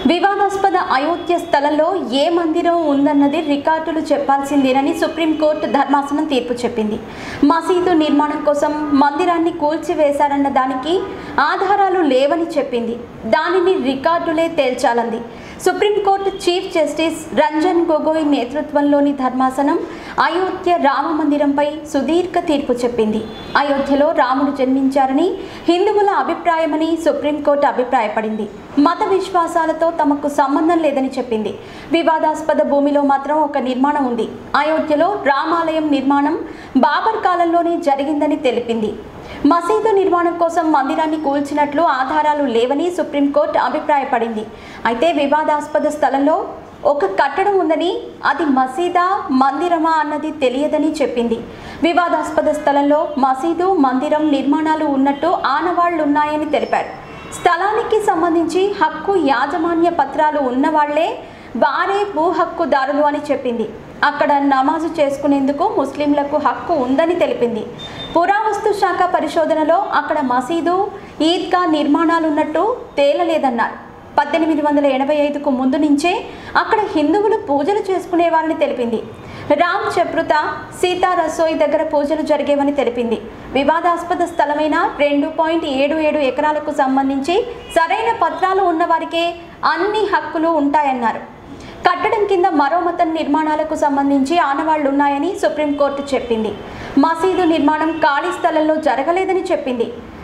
వివాదాస్పద అయోధ్య స్థలంలో ఏ మందిరం ఉందన్నది రికార్డులు చెప్పాల్సిందేనని సుప్రీంకోర్టు ధర్మాసనం తీర్పు చెప్పింది మసీదు నిర్మాణం కోసం మందిరాన్ని కూల్చివేశారన్న దానికి ఆధారాలు లేవని చెప్పింది దానిని రికార్డులే తేల్చాలంది supreme court chief justice Ranjan Gogoi నేతృత్వంలోని ధర్మాసనం అయోధ్య రామ మందిరంపై సుదీర్ఘ తీర్పు చెప్పింది అయోధ్యలో రాముడు జన్మించారని హిందువుల అభిప్రాయమని సుప్రీంకోర్టు అభిప్రాయపడింది మత విశ్వాసాలతో తమకు సంబంధం లేదని చెప్పింది వివాదాస్పద భూమిలో మాత్రం ఒక నిర్మాణం ఉంది అయోధ్యలో రామాలయం నిర్మాణం బాబర్ కాలంలోనే జరిగిందని తెలిపింది మసీదు నిర్మాణం కోసం మందిరాన్ని కూల్చినట్లు ఆధారాలు లేవని సుప్రీంకోర్టు అభిప్రాయపడింది అయితే వివాదాస్పద స్థలంలో ఒక కట్టడం ఉందని అది మసీదా మందిరమా అన్నది తెలియదని చెప్పింది వివాదాస్పద స్థలంలో మసీదు మందిరం నిర్మాణాలు ఉన్నట్టు ఆనవాళ్లు ఉన్నాయని తెలిపారు స్థలానికి సంబంధించి హక్కు యాజమాన్య పత్రాలు ఉన్నవాళ్లే వారే భూ హక్కుదారులు అని చెప్పింది అక్కడ నమాజు చేసుకునేందుకు ముస్లింలకు హక్కు ఉందని తెలిపింది పురావస్తు శాఖ పరిశోధనలో అక్కడ మసీదు ఈద్గా నిర్మాణాలున్నట్టు తేలలేదన్నారు పద్దెనిమిది వందల ఎనభై ఐదుకు ముందు నుంచే అక్కడ హిందువులు పూజలు చేసుకునేవారని తెలిపింది రామ్ చప్రుత సీతా రసోయి దగ్గర పూజలు జరిగేవని తెలిపింది వివాదాస్పద స్థలమైన రెండు పాయింట్ ఏడు ఏడు ఎకరాలకు సంబంధించి సరైన పత్రాలు ఉన్నవారికే అన్ని హక్కులు ఉంటాయన్నారు కట్టడం కింద మరో మతం నిర్మాణాలకు సంబంధించి ఆనవాళ్లు ఉన్నాయని సుప్రీంకోర్టు చెప్పింది మసీదు నిర్మాణం ఖాళీ స్థలంలో జరగలేదని చెప్పింది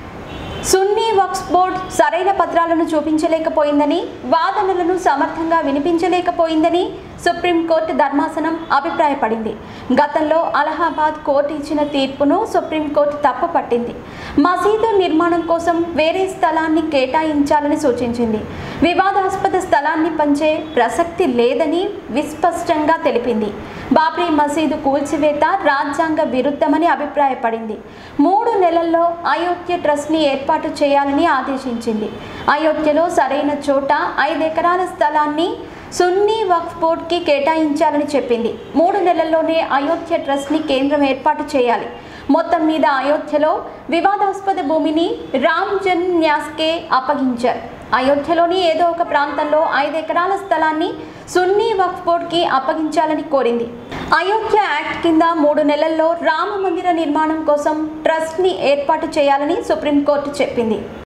సున్నీ వక్స్ బోర్డ్ సరైన పత్రాలను చూపించలేకపోయిందని వాదనలను సమర్థంగా వినిపించలేకపోయిందని సుప్రీంకోర్టు ధర్మాసనం అభిప్రాయపడింది గతంలో అలహాబాద్ కోర్టు ఇచ్చిన తీర్పును సుప్రీంకోర్టు తప్పు పట్టింది మసీదు నిర్మాణం కోసం వేరే స్థలాన్ని కేటాయించాలని సూచించింది వివాదాస్పద స్థలాన్ని పంచే ప్రసక్తి లేదని విస్పష్టంగా తెలిపింది బాబ్రీ మసీదు కూల్చివేత రాజ్యాంగ విరుద్ధమని అభిప్రాయపడింది మూడు నెలల్లో అయోధ్య ట్రస్ట్ని ఏర్పాటు చేయాలని ఆదేశించింది అయోధ్యలో సరైన చోట ఐదు ఎకరాల స్థలాన్ని సున్నీ వక్ఫ్ బోర్డ్కి కేటాయించాలని చెప్పింది మూడు నెలల్లోనే అయోధ్య ట్రస్ట్ని కేంద్రం ఏర్పాటు చేయాలి మొత్తం మీద అయోధ్యలో వివాదాస్పద భూమిని రామ్ జన్ న్యాస్కే అప్పగించారు అయోధ్యలోని ఏదో ఒక ప్రాంతంలో ఐదు ఎకరాల స్థలాన్ని సున్నీ వక్ఫ్ బోర్డ్కి అప్పగించాలని కోరింది అయోధ్య యాక్ట్ కింద మూడు నెలల్లో రామ మందిర నిర్మాణం కోసం ట్రస్ట్ని ఏర్పాటు చేయాలని సుప్రీంకోర్టు చెప్పింది